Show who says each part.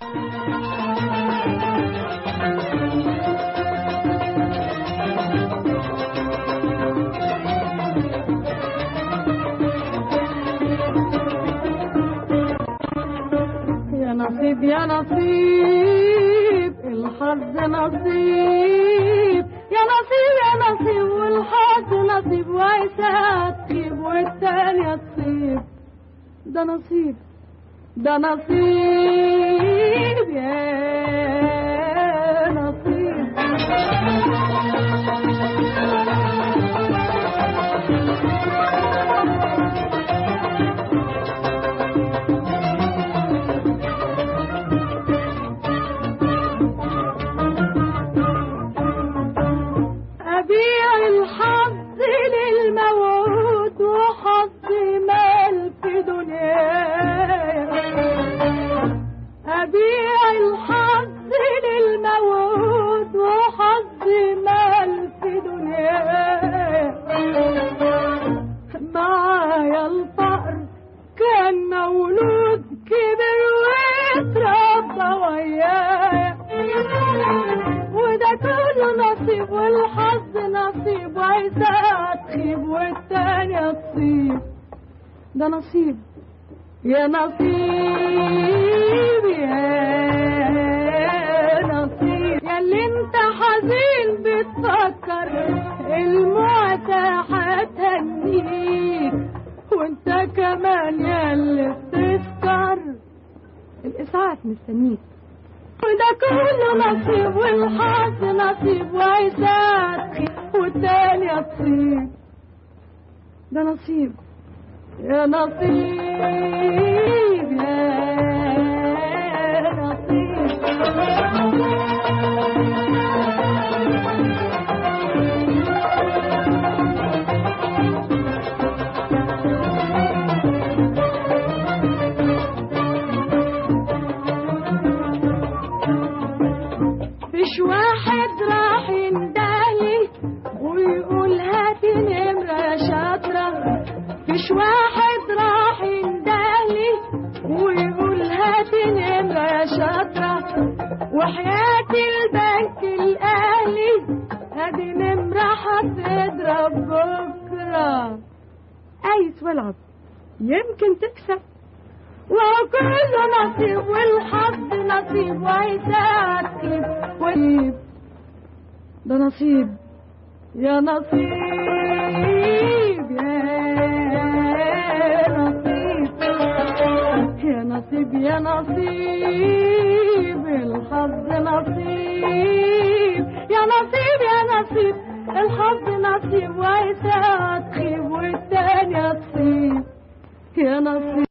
Speaker 1: يا نصيب يا نصيب الحظ نصيب يا نصيب يا نصيب والحظ نصيب وعيسى تخيب والتانية تصيب ده نصيب ده نصيب يا نصيب أبيع الحظ للموت وحظي مال في دنياي أبيع الحظ للموت وحظي مال في دنياي معايا الفقر كان مولود كبر واتربى ويايا وده كله نصيب والحظ نصيب وعايزة تخيب والتانية تصيب ده نصيب يا نصيب يا نصيب يا اللي انت حزين بتفكر المعتى هتهنيك وانت كمان يا اللي بتفكر الاسعاف مستنيك وده كله نصيب والحظ نصيب وعيسى والتانية تصيب ده نصيب يا نصيب يا نصيب فيش واحد راح يندهلي ويقول هاتي نمرة شاطرة فيش واحد راح يندهلي ويقول هاتي نمرة شاطرة وحياة البنك الأهلي هذه نمرة هتضرب بكرة أيس والعب يمكن تكسب وكل نصيب والحظ نصيب ويساتيب ويب ده نصيب يا نصيب يا نصيب يا نصيب يا نصيب الحظ نصيب يا نصيب يا نصيب الحظ نصيب ويسات تخيب والتانية تصيب يا نصيب